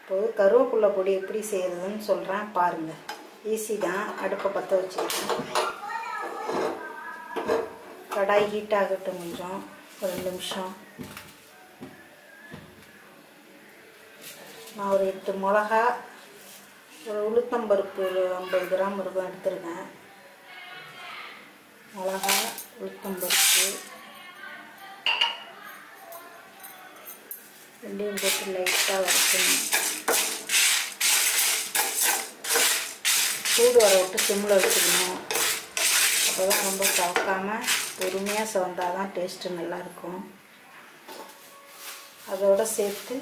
இப்போது கருவேப்பிலை பொடி எப்படி செய்கிறதுன்னு சொல்கிறேன் பாருங்கள் ஈஸி தான் அடுப்பை பற்ற வச்சுக்கிட்டேன் கடாய் ஹீட் ஆகட்டும் கொஞ்சம் ஒரு ரெண்டு நிமிஷம் நான் ஒரு எட்டு மிளகா ஒரு உளுத்தம்பருப்பு ஒரு ஐம்பது கிராம் இருக்கும் எடுத்துருக்கேன் மிளகா உளுத்தம்பருப்பு ரெண்டையும் போட்டு லைட்டாக வறுக்கணும் சூடு வர விட்டு சிம்மில் வச்சுக்கணும் அப்போ தான் ரொம்ப சவக்காமல் பொறுமையாக சவந்தால் தான் டேஸ்ட்டு நல்லாயிருக்கும் அதோட சேர்த்து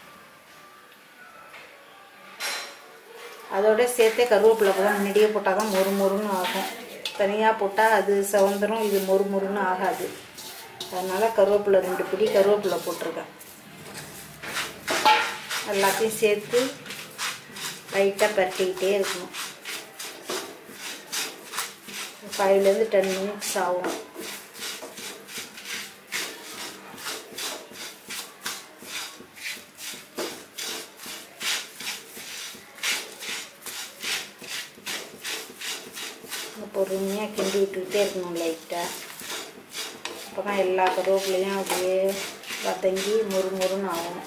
அதோட சேர்த்தே கருவேப்பிலை கூட முன்னாடியே போட்டால் தான் மொறு மொறுன்னு ஆகும் தனியாக போட்டால் அது சவந்தரும் இது மொறு மொறுன்னு ஆகாது அதனால் கருவேப்பிலை ரெண்டு பிடி கருவேப்பிலை போட்டிருக்கேன் எல்லாத்தையும் சேர்த்து லைட்டாக பரட்டிக்கிட்டே இருக்கணும் ஃபைவ்லேருந்து டென் மினிட்ஸ் ஆகும் பொறுமையாக கிண்டி விட்டுக்கிட்டே இருக்கணும் லைட்டாக அப்போ தான் எல்லா கருவேப்பிலையும் அப்படியே வதங்கி மொறு மொறுன்னு ஆகும்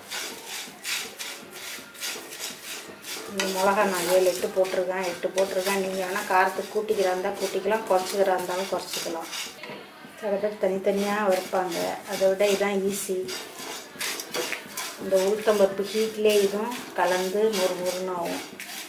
இந்த மிளகா நான் ஏழு எட்டு போட்டிருக்கேன் எட்டு போட்டிருக்கேன் நீங்கள் வேணால் காரத்துக்கு கூட்டிக்கிறா இருந்தால் கூட்டிக்கலாம் குறைச்சிக்கிறா இருந்தாலும் குறைச்சிக்கலாம் சில பேர் தனித்தனியாக வறுப்பாங்க அதை விட இதான் ஈஸி இந்த உளுத்தம்பருப்பு ஹீட்லேயே இதுவும் கலந்து மொறு மொறுன்னு ஆகும்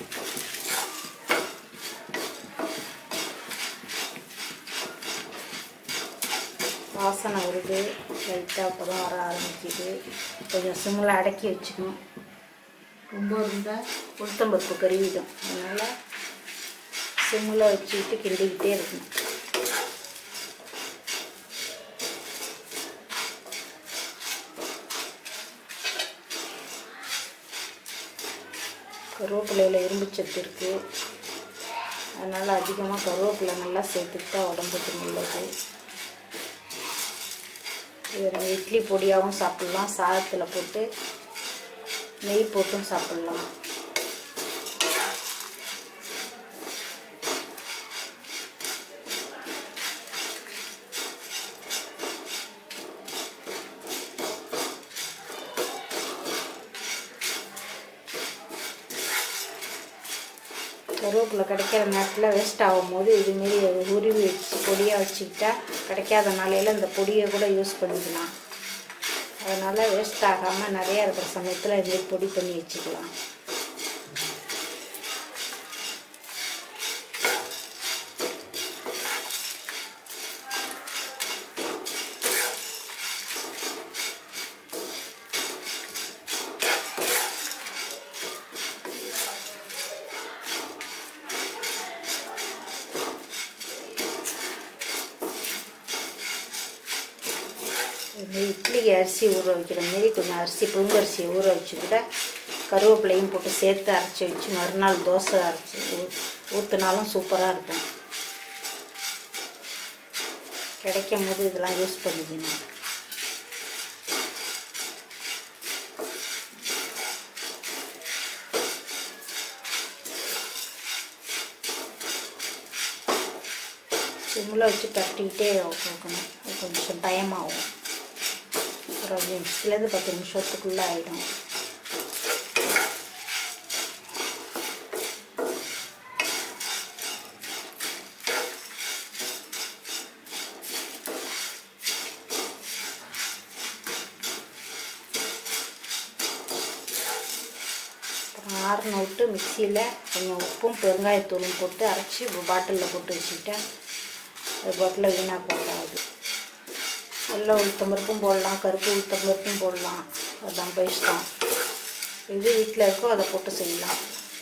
வாசனை வருது லைட்டாக அப்போ தான் வர ஆரம்பிக்குது கொஞ்சம் சிம்மில் அடக்கி வச்சுக்கணும் ரொம்ப இருந்தால் உளுத்தம்பருப்பு கருவிடும் அதனால் சிம்மில் வச்சுக்கிட்டு கிண்டிக்கிட்டே இருக்கணும் கருவேப்பிலையில் இரும்பு சத்து இருக்குது அதனால் அதிகமாக கருவேப்பிலை நல்லா சேர்த்துக்கிட்டா உடம்புக்கு நல்லது இது நம்ம இட்லி பொடியாகவும் சாப்பிட்லாம் சாதத்தில் போட்டு நெய் போட்டும் சாப்பிட்லாம் கருவேப்பிலை கிடைக்கிற நேரத்தில் வேஸ்ட் ஆகும்போது இதுமாரி உருவி வச்சு பொடியாக வச்சுக்கிட்டா கிடைக்காத நாளையில் இந்த பொடியை கூட யூஸ் பண்ணிக்கலாம் அதனால் வேஸ்ட் ஆகாமல் நிறையா இருக்கிற சமயத்தில் இதுமாரி பொடி பண்ணி வச்சுக்கலாம் இந்த இட்லிக்கு அரிசி ஊற வைக்கிற மாரி கொஞ்சம் அரிசி புழுங்கரிசி ஊற வச்சு கூட கருவேப்பிலையும் போட்டு சேர்த்து அரைச்சி வச்சு மறுநாள் தோசை அரைச்சி ஊ ஊற்றுனாலும் சூப்பராக இருக்கும் கிடைக்கும் போது இதெல்லாம் யூஸ் பண்ணிக்கணும் சிம்மில் வச்சு தட்டிக்கிட்டே வைக்கணும் அது கொஞ்சம் டைமாகும் ஒரு அஞ்சு நிமிஷத்துலேருந்து பத்து நிமிஷத்துக்குள்ளே ஆகிடும் அப்புறம் ஆறுன விட்டு மிக்சியில் கொஞ்சம் உப்பும் பெருங்காயத்தூளும் போட்டு அரைச்சி பாட்டிலில் போட்டு வச்சுக்கிட்டேன் அது பாட்டில் வீணாக போடாது வெள்ளை உளுத்தம்பருப்பும் போடலாம் கருப்பு உளுத்தம்பருப்பும் போடலாம் அதுதான் இஷ்டம் எது வீட்டில் இருக்கோ அதை போட்டு செய்யலாம்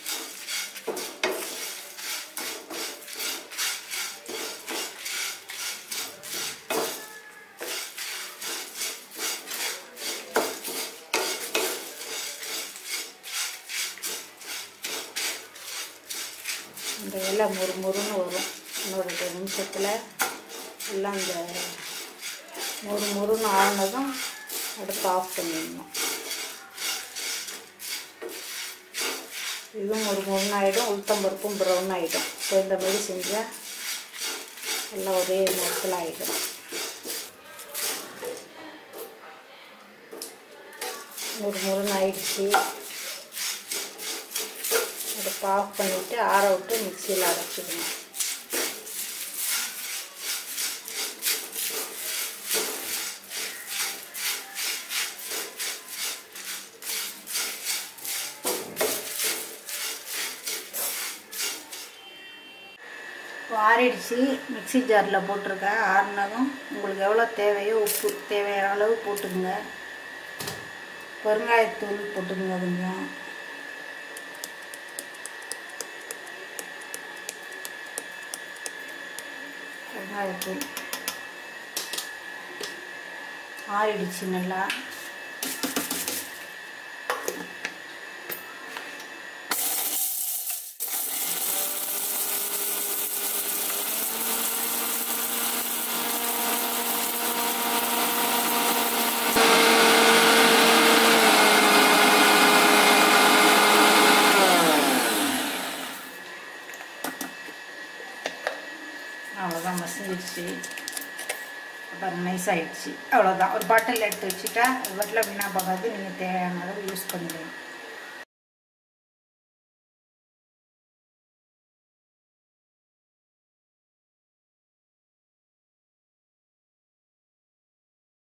இந்த இலை முறு முறுன்னு வரும் இன்னொரு ரெண்டு நிமிஷத்தில் எல்லாம் இந்த முறு முறுன்னு ஆனதும் அடுப்பு ஆஃப் பண்ணிடணும் இதுவும் ஒரு முருன் ஆகிடும் உளுத்தம்பருப்பும் ப்ரௌன் ஆகிடும் ஸோ இந்த மாதிரி செஞ்சால் எல்லாம் ஒரே நேரத்தில் ஆகிடும் ஒரு முருன் ஆயிடுச்சு அதை ஆஃப் பண்ணிவிட்டு ஆற விட்டு மிக்சியில் அரைச்சிக்கணும் ஆறிடுச்சு மிக்சி ஜாரில் போட்டிருக்கேன் ஆறினதும் உங்களுக்கு எவ்வளோ தேவையோ உப்பு தேவையான அளவு போட்டுக்குங்க பெருங்காயத்தூள் போட்டுக்குங்க கொஞ்சம் பெருங்காயத்தூள் ஆறிடுச்சு நல்லா அவ்வளோதான் மசிஞ்சிடுச்சு அப்புறம் நைஸ் ஆகிடுச்சு அவ்வளோதான் ஒரு பாட்டில் எடுத்து வச்சுட்டா பாட்டில் வீணாக போகாது நீங்கள் தேவையான அளவு யூஸ் பண்ணிக்கலாம்